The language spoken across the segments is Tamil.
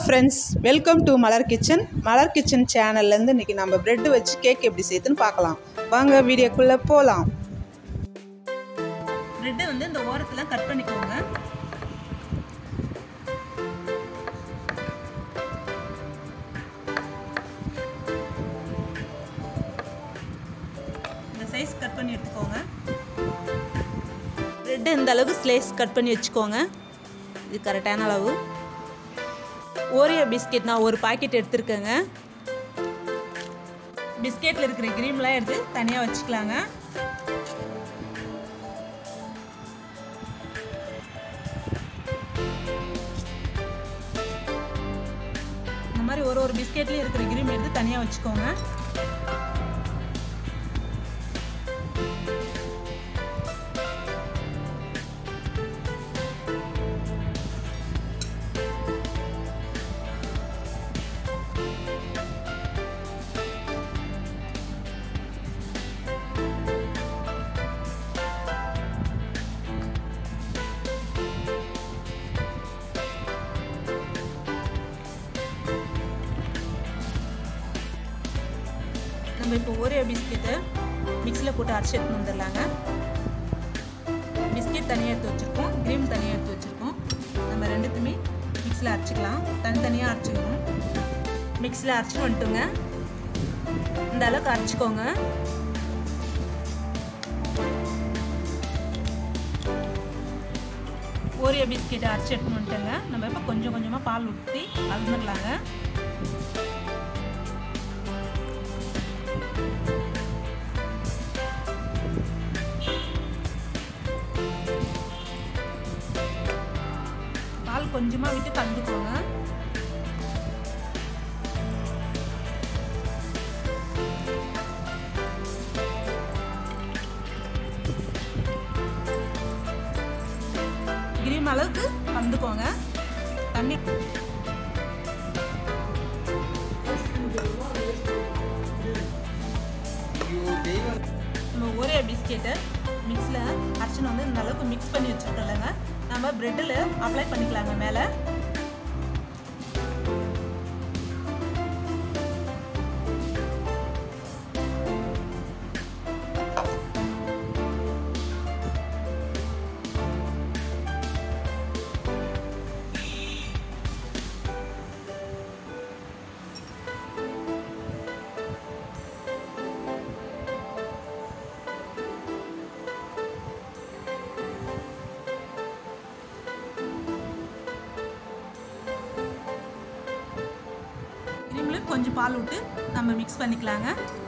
friends welcome to Malar kitchen Malar kitchen சேனல்லேருந்து இன்றைக்கி நம்ம பிரெட் வச்சு கேக் எப்படி செய்யுதுன்னு பார்க்கலாம் வாங்க வீடியோக்குள்ளே போகலாம் ப்ரெட்டை வந்து இந்த ஓரத்தில் கட் பண்ணிக்கோங்க இந்த சைஸ் கட் பண்ணி எடுத்துக்கோங்க ப்ரெட்டு இந்த அளவுக்கு ஸ்லைஸ் கட் பண்ணி வச்சுக்கோங்க இது கரெக்டான அளவு ஓரியோ பிஸ்கெட் நான் ஒரு பாக்கெட் எடுத்துருக்கேங்க பிஸ்கெட்டில் இருக்கிற கிரீம்லாம் எடுத்து தனியாக வச்சுக்கலாங்க இந்த மாதிரி ஒரு ஒரு பிஸ்கெட்லேயும் இருக்கிற கிரீம் எடுத்து தனியாக வச்சுக்கோங்க நம்ம இப்போ ஒரே பிஸ்கெட்டை மிக்ஸியில் போட்டு அரைச்சி எடுத்து வந்துடலாங்க பிஸ்கெட் தனியாக எடுத்து வச்சுருக்கோம் க்ரீம் தனியாக எடுத்து வச்சுருக்கோம் நம்ம ரெண்டுத்துமே மிக்ஸில் அரைச்சிக்கலாம் தனித்தனியாக அரைச்சிக்கணும் மிக்ஸில் அரைச்சி வந்துட்டுங்க இந்த அளவுக்கு அரைச்சிக்கோங்க ஓரியோ பிஸ்கெட்டை அரைச்சி எடுத்துன்னு வந்துட்டேங்க நம்ம இப்போ கொஞ்சம் கொஞ்சமாக பால் ஊற்றி கலந்துடலாங்க பால் கொஞ்சமாக விட்டு கலந்துக்கோங்க கிரீம் அளவுக்கு கலந்துக்கோங்க தண்ணி நம்ம ஒரே பிஸ்கெட்டை மிக்ஸில் அரைச்சின்னு வந்து இந்த அளவுக்கு மிக்ஸ் பண்ணி வச்சுருக்கோம்லங்க நம்ம ப்ரெட்டில் அப்ளை பண்ணிக்கலாங்க மேலே கிரீமில் கொஞ்சம் பால் விட்டு நம்ம மிக்ஸ் பண்ணிக்கலாங்க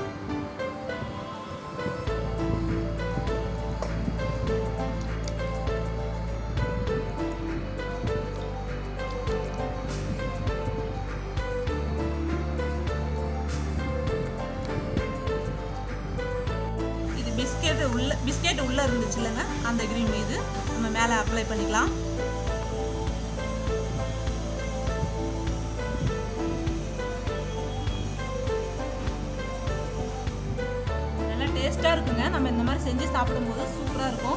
இது பிஸ்கெட் உள்ள பிஸ்கெட் உள்ளே இருந்துச்சு இல்லைங்க அந்த கிரீம் இது நம்ம மேலே அப்ளை பண்ணிக்கலாம் நல்லா டேஸ்ட்டாக இருக்குங்க நம்ம இந்த மாதிரி செஞ்சு சாப்பிடும்போது சூப்பராக இருக்கும்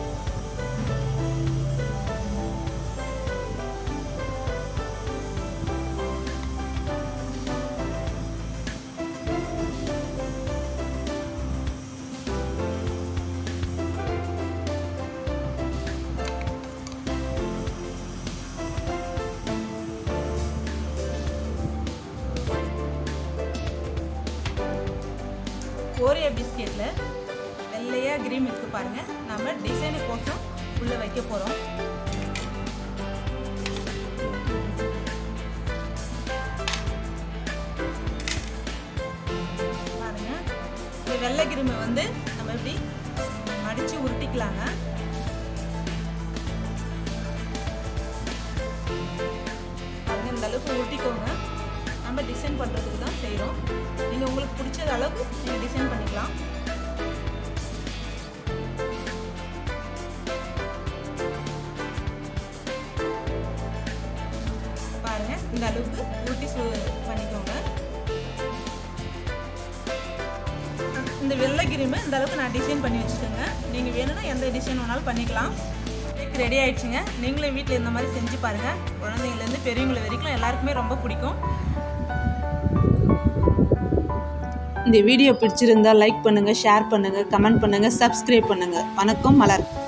ஓரியோ பிஸ்கெட்டில் வெள்ளையாக கிரீம் இருக்குது பாருங்கள் நம்ம டிசைனுக்கோசம் உள்ளே வைக்க போகிறோம் பாருங்கள் இந்த வெள்ளை கிரீமை வந்து நம்ம இப்படி மடித்து உருட்டிக்கலாங்க பாருங்க இந்த அளவுக்கு உருட்டிக்கோங்க நம்ம டிசைன் பண்ணுறதுக்கு தான் செய்கிறோம் நீங்கள் உங்களுக்கு பிடிச்ச அளவுக்கு நீங்கள் டிசைன் பண்ணிக்கலாம் பாருங்க இந்த அளவுக்கு உருட்டி சு பண்ணிக்கோங்க இந்த வெள்ளை கிரீமு இந்த அளவுக்கு நான் டிசைன் பண்ணி வச்சுக்கோங்க நீங்கள் வேணும்னா எந்த டிசைன் வேணாலும் பண்ணிக்கலாம் கேக் ரெடி ஆயிடுச்சுங்க நீங்களும் வீட்டில் இந்த மாதிரி செஞ்சு பாருங்கள் குழந்தைங்கலேருந்து பெரியவங்கள வரைக்கும் எல்லாருக்குமே ரொம்ப பிடிக்கும் இந்த வீடியோ பிடிச்சிருந்தா லைக் பண்ணுங்கள் ஷேர் பண்ணுங்கள் கமெண்ட் பண்ணுங்கள் சப்ஸ்கிரைப் பண்ணுங்கள் வணக்கம் மலர்